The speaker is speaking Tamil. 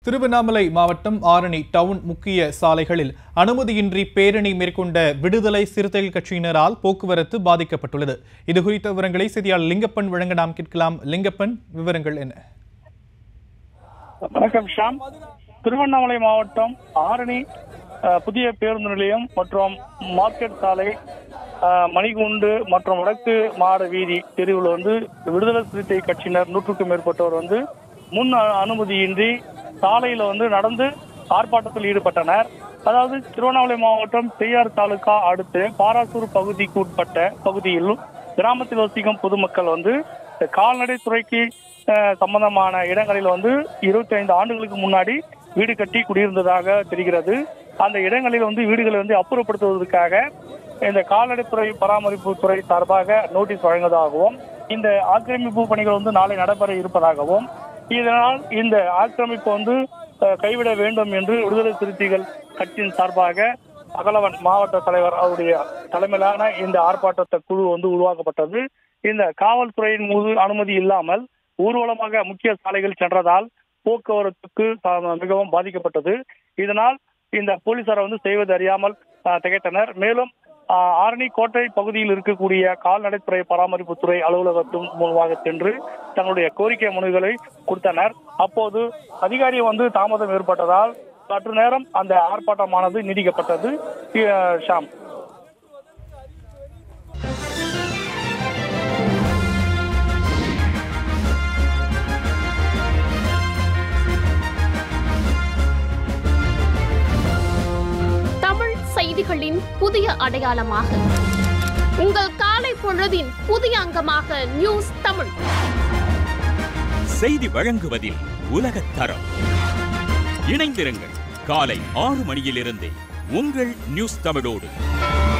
திருவண்ணாமலை மாவட்டம் ஆரணி டவுன் முக்கிய சாலைகளில் அனுமதியின்றி பேரணி மேற்கொண்ட விடுதலை சிறுத்தைகள் கட்சியினரால் போக்குவரத்து பாதிக்கப்பட்டுள்ளது இது குறித்த விவரங்களை செய்தியாளர் லிங்கப்பன் வழங்க நாம் கேட்கலாம் லிங்கப்பன் விவரங்கள் என்ன வணக்கம் ஷாம் திருவண்ணாமலை மாவட்டம் ஆரணி அஹ், புதிய பேருந்து நிலையம் மற்றும் மார்க்கெட் சாலை அஹ், மணிகுண்டு மற்றும் வடக்கு மாட வீதி தெருவில் வந்து விடுதலை சிறுத்தை கட்சியினர் நூற்றுக்கும் மேற்பட்டோர் வந்து முன் அ- அனுமதியின்றி சாலையில வந்து நடந்து ஆர்ப்பாட்டத்தில் ஈடுபட்டனர் அதாவது திருவண்ணாமலை மாவட்டம் செய்யார் தாலுகா அடுத்து பாராசூர் பகுதிக்கு உட்பட்ட பகுதியில் கிராமத்தில் வசிக்கும் பொதுமக்கள் வந்து இந்த கால்நடை துறைக்கு அஹ், சம்பந்தமான இடங்களில் வந்து இருபத்தி ஐந்து ஆண்டுகளுக்கு முன்னாடி வீடு கட்டி குடியிருந்ததாக தெரிகிறது அந்த இடங்களில் வந்து வீடுகளை வந்து அப்புறப்படுத்துவதற்காக இந்த கால்நடைத்துறை பராமரிப்பு துறை சார்பாக நோட்டீஸ் வழங்குவதாகவும் இந்த ஆக்கிரமிப்பு பணிகள் வந்து நாளை நடைபெற இருப்பதாகவும் இதனால் இந்த ஆக்கிரமிப்பு வந்து அஹ், கைவிட வேண்டும் என்று விடுதலை சிறுத்தைகள் கட்சியின் சார்பாக அகலவன் மாவட்ட தலைவர் அவருடைய தலைமையிலான இந்த ஆர்ப்பாட்டத்தை குழு வந்து உருவாக்கப்பட்டது இந்த காவல்துறையின் மீது அனுமதி இல்லாமல் ஊர்வலமாக முக்கிய சாலைகள் சென்றதால் போக்குவரத்துக்கு அஹ், மிகவும் பாதிக்கப்பட்டது இதனால் இந்த போலீசார் வந்து செய்வது அறியாமல் அஹ், திகைத்தனர் மேலும் அஹ், ஆரணி கோட்டை பகுதியில் இருக்கக்கூடிய கால்நடைத்துறை பராமரிப்புத்துறை அலுவலகத்தின் மூலமாக சென்று தங்களுடைய கோரிக்கை மனுகளை கொடுத்தனர் அப்போது அதிகாரி வந்து தாமதம் ஏற்பட்டதால் சற்று நேரம் அந்த ஆர்ப்பாட்டமானது நீடிக்கப்பட்டது அஹ், ஷாம் தமிழ் செய்திகளின் புதிய அடையாளமாக உங்கள் காலை பொழுதின் புதிய அங்கமாக நியூஸ் தமிழ் செய்தி வழங்குவதில் உலகத் தரம் இணைந்திருங்கள் காலை ஆறு மணியிலிருந்தே உங்கள் நியூஸ் தமிழோடு